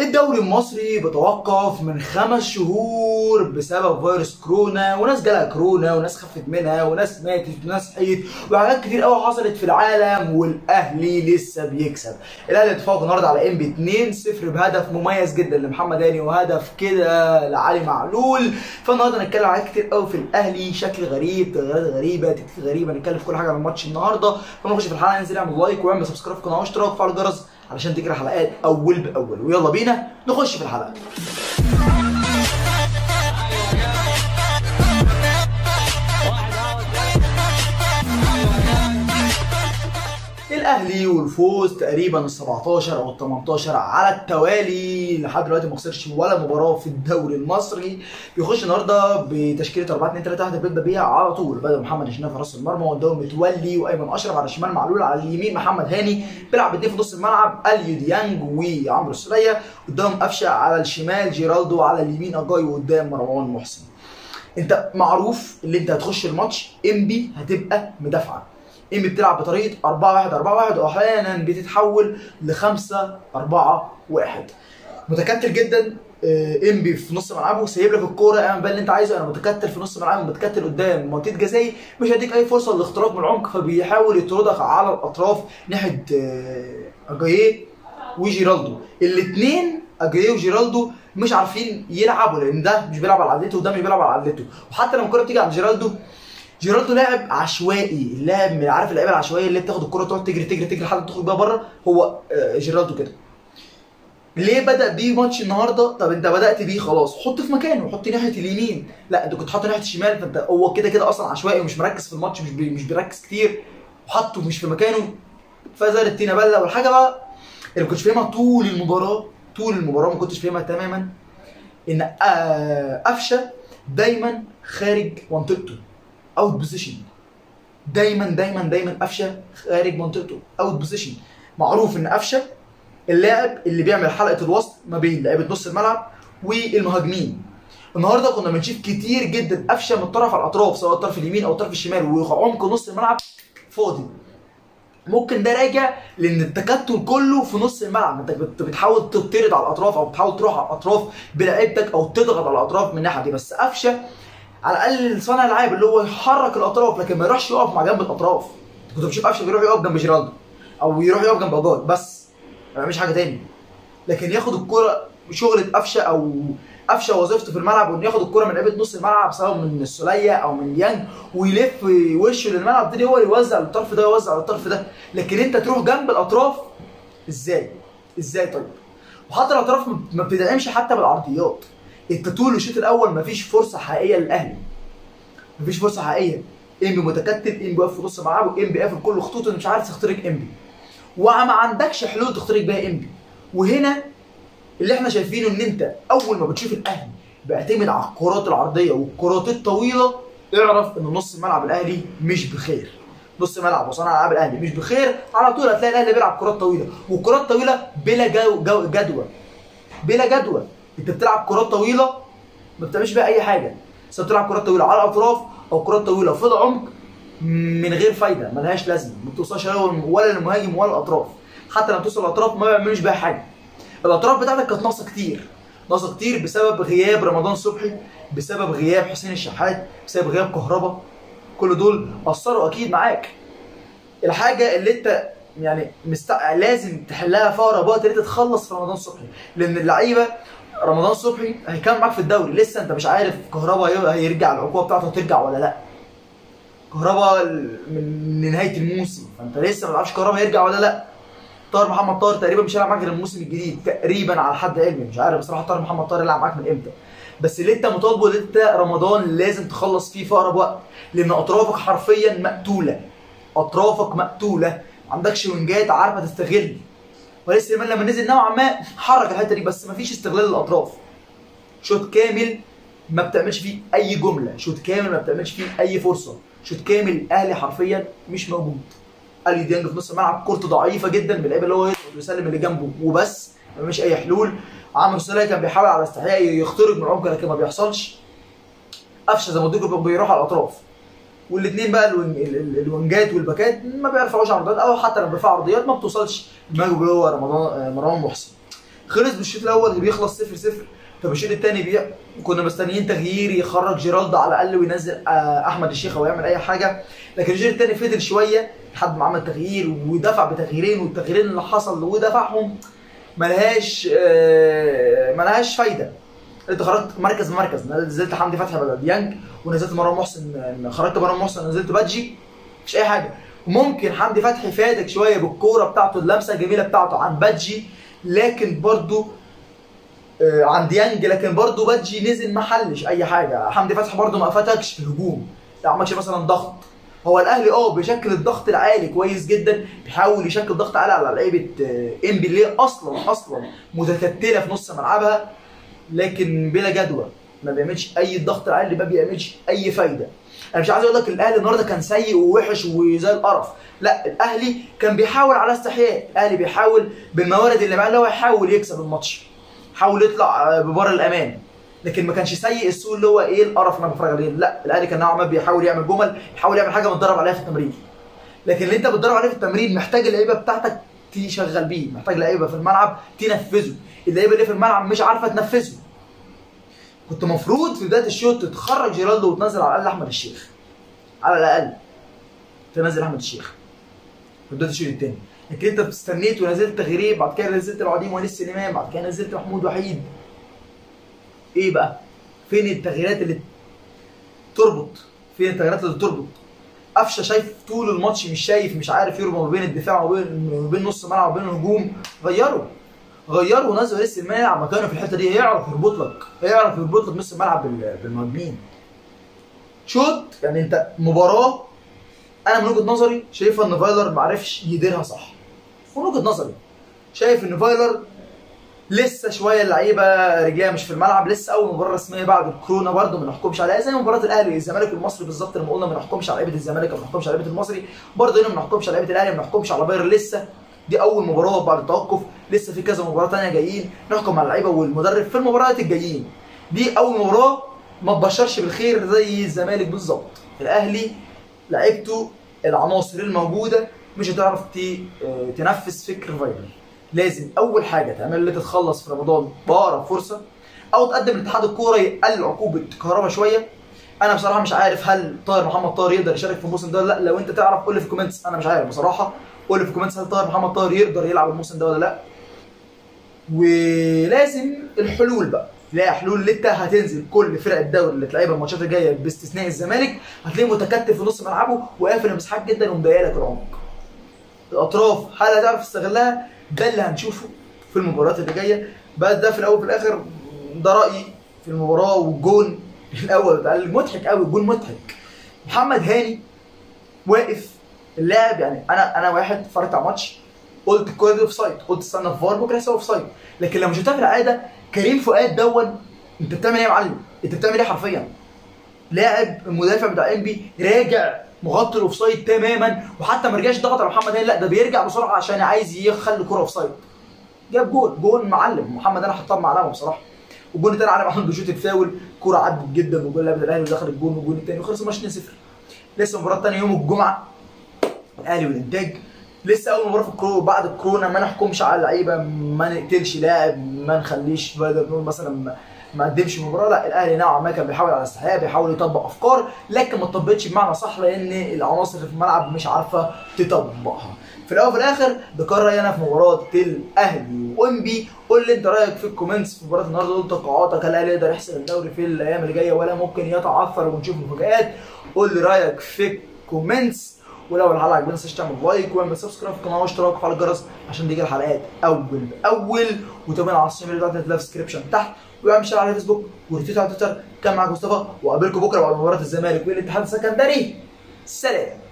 الدوري المصري بتوقف من خمس شهور بسبب فيروس كورونا وناس جالها كورونا وناس خفت منها وناس ماتت وناس حيت وحاجات كتير قوي حصلت في العالم والاهلي لسه بيكسب الاهلي اتفوق النهارده على ام بي 2-0 بهدف مميز جدا لمحمد هاني وهدف كده لعلي معلول فالنهارده هنتكلم على حاجات كتير قوي في الاهلي شكل غريب تغييرات غريبه تكتيك غريبه نتكلم في كل حاجه عن الماتش النهارده فنخش في الحلقه ننزل اعمل لايك واعمل سبسكرايب في القناه واشتراك وفعل الجرس علشان تجري حلقات اول باول ويلا بينا نخش في الحلقه الاهلي والفوز تقريبا ال 17 او ال 18 على التوالي لحد دلوقتي ما خسرش ولا مباراه في الدوري المصري بيخش النهارده بتشكيله 4 2 3 1 بيبدا بيها على طول بدا محمد هشام في راس المرمى قدامه متولي وايمن اشرف على الشمال معلول على اليمين محمد هاني بيلعب اثنين في نص الملعب اليو ديانج وعمرو السوليه قدامهم قفشه على الشمال جيرالدو على اليمين اجاي وقدام مروان محسن انت معروف اللي انت هتخش الماتش انبي هتبقى مدافعه انبي بتلعب بطريقه 4 1 4 1 واحيانا بتتحول ل 5 4 1 متكتل جدا آه، انبي في نص ملعبه سايب لك الكوره اعمل بقى اللي انت عايزه انا متكتل في نص ملعبي متكتل قدام منطقه جزائي مش هيديك اي فرصه للاختراق من العمق فبيحاول يطردك على الاطراف ناحيه آه، اجاييه وجيرالدو الاثنين اجاييه وجيرالدو مش عارفين يلعبوا لان ده مش بيلعب على عدلته وده مش بيلعب على عدلته وحتى لما الكوره بتيجي عند جيرالدو جيرالدو لاعب عشوائي اللاعب من عارف اللعيبه العشوائيه اللي بتاخد الكره تقعد تجري تجري تجري لحد ما تخرج بيها بره هو آه، جيرالدو كده ليه بدا بيه ماتش النهارده طب انت بدات بيه خلاص حط في مكانه حط ناحيه اليمين لا انت كنت حاطه ناحيه الشمال فانت هو كده كده اصلا عشوائي ومش مركز في الماتش مش بي مش بيركز كتير وحطه مش في مكانه فزارت تينا بله والحاجه بقى اللي ما كنتش فاهمها طول المباراه طول المباراه ما كنتش فاهمها تماما ان آه، قفشه دايما خارج منطقته اوت بوزيشن دايما دايما دايما قفشه خارج منطقته اوت بوزيشن معروف ان قفشه اللاعب اللي بيعمل حلقه الوسط ما بين لعيبه نص الملعب والمهاجمين النهارده كنا بنشوف كتير جدا قفشه من الطرف على الاطراف سواء الطرف اليمين او الطرف الشمال وعمق نص الملعب فاضي ممكن ده راجع لان التكتل كله في نص الملعب انت بت- بتحاول تطرد على الاطراف او بتحاول تروح على الاطراف بلعيبتك او تضغط على الاطراف من الناحيه دي بس قفشه على الاقل صانع العاب اللي هو يحرك الاطراف لكن ما يروحش يقف مع جنب الاطراف كنت بشوف قفشه بيروح يقف جنب جيرالدو او يروح يقف جنب اجاي بس ما بيعملش حاجه تاني لكن ياخد الكرة شغلة قفشه او قفشه وظيفته في الملعب وانه ياخد الكرة من لعيبه نص الملعب سواء من السوليه او من يانج ويلف وشه للملعب ده هو اللي يوزع للطرف ده يوزع للطرف ده لكن انت تروح جنب الاطراف ازاي؟ ازاي طيب؟ وحتى الاطراف ما- ما بتدعمش حتى بالعرضيات انت طول الشوط الاول مفيش فرصه حقيقيه للاهلي مفيش فرصه حقيقيه انبي متكتل انبي واقف في نص ملعبه انبي قافل كل خطوطه انت مش عارف تخترق انبي وما عندكش حلول تخترق بيها انبي وهنا اللي احنا شايفينه ان انت اول ما بتشوف الاهلي بيعتمد على الكرات العرضيه والكرات الطويله اعرف ان نص الملعب الاهلي مش بخير نص ملعب وصانع العاب الاهلي مش بخير على طول هتلاقي الاهلي بيلعب كرات طويله والكرات طويله بلا جو جو جدوى بلا جدوى انت بتلعب كرات طويله ما بتعملش بيها اي حاجه بس بتلعب كرات طويله على الاطراف او كرات طويله في العمق من غير فايده ملهاش لازمه ما بتوصلش لا ولا للمهاجم ولا الاطراف حتى لما توصل الاطراف ما بيعملوش بيها حاجه الاطراف بتاعتك كانت ناقصه كتير ناقصه كتير بسبب غياب رمضان صبحي بسبب غياب حسين الشحات بسبب غياب كهربا كل دول اثروا اكيد معاك الحاجه اللي انت يعني مست... لازم تحلها فورا بقى ان انت تخلص في رمضان صبحي لان اللعيبه رمضان صبحي هيكمل معاك في الدوري لسه انت مش عارف كهربا هي- هيرجع العقوبه بتاعته ترجع ولا لا كهربا ال- من نهايه الموسم فانت لسه ما تعرفش كهربا هيرجع ولا لا طاهر محمد طاهر تقريبا مش هيلعب معاك غير الموسم الجديد تقريبا على حد علمي مش عارف بصراحه طاهر محمد طاهر يلعب معاك من امتى بس اللي انت مطالبه اللي انت رمضان لازم تخلص فيه في اقرب وقت لان اطرافك حرفيا مقتوله اطرافك مقتوله ما عندكش وينجات عارفه تستغل ولسه كمان لما نزل نوعا ما حرك الحته دي بس مفيش استغلال للاطراف شوط كامل ما بتعملش فيه اي جمله شوط كامل ما بتعملش فيه اي فرصه شوط كامل الاهلي حرفيا مش موجود الي ديانج في نص الملعب كورته ضعيفه جدا من اللعيبه اللي هو يضغط ويسلم اللي جنبه وبس مفيش اي حلول عمرو السوليه كان بيحاول على استحياء يخترق من العمق لكن ما بيحصلش قفشه زي ما قلت لكم بيروح على الاطراف والاثنين بقى الوينج- ال- ال- الوينجات والباكات ما بيرفعوش عرضيات او حتى لما بيرفعوا عرضيات ما بتوصلش المهاجم اللي هو رمضان آه، مروان محسن خلص بالشوط الاول بيخلص 0 0 طب الشوط الثاني بي... كنا مستنيين تغيير يخرج جيرالدو على الاقل وينزل آه، احمد الشيخ او يعمل اي حاجه لكن الشوط الثاني فضل شويه لحد ما عمل تغيير ودفع بتغييرين والتغييرين اللي حصل ودفعهم ملهاش آه، ملهاش فايده انت خرجت مركز بمركز نزلت حمدي فتحي بدل ديانج ونزلت مروان محسن خرجت مروان محسن ونزلت بادجي مش اي حاجه وممكن حمدي فتحي فادك شويه بالكوره بتاعته اللمسه الجميله بتاعته عن بادجي لكن برضو آه، عن ديانج لكن برضو بادجي نزل ما حلش اي حاجه حمدي فتحي برضو ما افادكش في الهجوم ما عملش مثلا ضغط هو الاهلي اه بيشكل الضغط العالي كويس جدا بيحاول يشكل ضغط عالي على لعيبه آه، انبي اللي هي اصلا اصلا متكتله في نص ملعبها لكن بلا جدوى ما بيعملش اي ضغط عالي ما بيعملش اي فايده انا مش عايز اقول لك الاهلي النهارده كان سيء ووحش وزي القرف لا الاهلي كان بيحاول على استحياء الاهلي بيحاول بالموارد اللي معاه اللي هو يحاول يكسب الماتش حاول يطلع ببر الامان لكن ما كانش سيء السوق اللي هو ايه القرف اللي انا بتفرج عليه لا الاهلي كان نوعا ما بيحاول يعمل جمل يحاول يعمل حاجه متدرب عليها في التمرين لكن اللي انت بتدرب عليه في التمرين محتاج اللعيبه بتاعتك تشغل بيه محتاج لعيبه في الملعب تنفذه اللعيبه اللي في الملعب مش عارفه تنفذه كنت مفروض في بدايه الشوط تخرج جيرالدو وتنزل على الاقل احمد الشيخ على الاقل تنزل احمد الشيخ في بدايه الشوط الثاني لكن انت استنيت ونزلت تغيير بعد كده نزلت العظيم وليد سليمان بعد كده نزلت محمود وحيد ايه بقى فين التغييرات اللي تربط فين التغييرات اللي تربط قفشه شايف طول الماتش مش شايف مش عارف يربط ما بين الدفاع وما بين ما بين نص الملعب وما بين الهجوم غيره غيره ونزل وليد سليمان يلعب مكانه في الحته دي هيعرف يربط لك هيعرف يربط لك نص الملعب بال- بالمهاجمين شوط يعني انت مباراه انا من وجهه نظري شايفه ان فايلر ما عرفش يديرها صح من وجهه نظري شايف ان فايلر لسه شويه اللعيبه رجليها مش في الملعب لسه اول مباراه رسميه بعد الكورونا برده ما نحكمش عليها زي مباراه الاهلي الزمالك والمصري بالظبط لما قلنا ما نحكمش على لعيبه الزمالك وما نحكمش على لعيبه المصري برده هنا ما نحكمش على لعيبه الاهلي ما نحكمش على بايرن لسه دي اول مباراه بعد التوقف لسه في كذا مباراه ثانيه جايين نحكم على اللعيبه والمدرب في المباريات الجايين دي اول مباراه ما تبشرش بالخير زي الزمالك بالظبط الاهلي لعيبته العناصر الموجوده مش هتعرف ت- آه، تنفذ فكر فايلر لازم اول حاجه تعمل اللي تتخلص في رمضان باقرب فرصه او تقدم لاتحاد الكوره يقلل عقوبه كهربا شويه انا بصراحه مش عارف هل طاهر محمد طاهر يقدر يشارك في الموسم ده ولا لا لو انت تعرف قول لي في الكومنتس انا مش عارف بصراحه قول لي في الكومنتس هل طاهر محمد طاهر يقدر يلعب الموسم ده ولا لا ولازم الحلول بقى تلاقي حلول اللي انت هتنزل كل فرق الدوري اللي تلعبها الماتشات الجايه باستثناء الزمالك هتلاقيه متكتف في نص ملعبه وقافل المساحات جدا ومضيق لك العمق الاطراف هل هتعرف تستغلها ده اللي هنشوفه في المباريات اللي جايه بس ده في الاول وفي الاخر ده رايي في المباراه والجون الاول بتاع المضحك قوي الجون مضحك محمد هاني واقف اللاعب يعني انا انا واحد اتفرجت على ماتش قلت الكوره دي اوف سايد قلت استنى في فار بكره هيحسب اوف سايد لكن لما شفتها في العاده كريم فؤاد دون انت بتعمل ايه يا معلم؟ انت بتعمل ايه حرفيا؟ لاعب المدافع بتاع انبي راجع مغطي الاوف سايد تماما وحتى ما رجعش ضغط على محمد هاني لا ده بيرجع بسرعه عشان عايز يخلي الكوره اوف سايد جاب جول جول معلم محمد هاني حطها معلمه بصراحه والجول الثاني علي عنده شوط الفاول كوره عدت جدا وجول لعبه الاهلي ودخل الجول والجول الثاني وخلص الماتش 2-0 لسه المباراه الثانيه يوم الجمعه الاهلي والانتاج لسه اول مباراه في الكورونا بعد الكورونا ما نحكمش على اللعيبه ما نقتلش لاعب ما نخليش فايدر نقول مثلا ما- ما قدمش مباراه لا الاهلي نوعا ما كان بيحاول على استحياء بيحاول يطبق افكار لكن ما طبقتش بمعنى صح لان العناصر اللي في الملعب مش عارفه تطبقها في الاول وفي الاخر ده كان رايي انا في مباراه الاهلي وانبي قول لي انت رايك في الكومنتس في مباراه النهارده قول توقعاتك هل الاهلي يقدر يحسم الدوري في الايام اللي جايه ولا ممكن يتعثر ونشوف مفاجآت قول لي رايك في الكومنتس ولو الحلقه عجبتك ما تنساش تعمل لايك واعمل سبسكرايب في القناه واشتراك وفعل الجرس عشان تيجي الحلقات اول باول وتابعنا على السوشيال ميديا بتاعتنا في الديسكربشن تحت واعمل شير على فيسبوك وريتويت على تويتر كان معاك مصطفى وقابلكم بكره بعد مباراه الزمالك والاتحاد السكندري سلام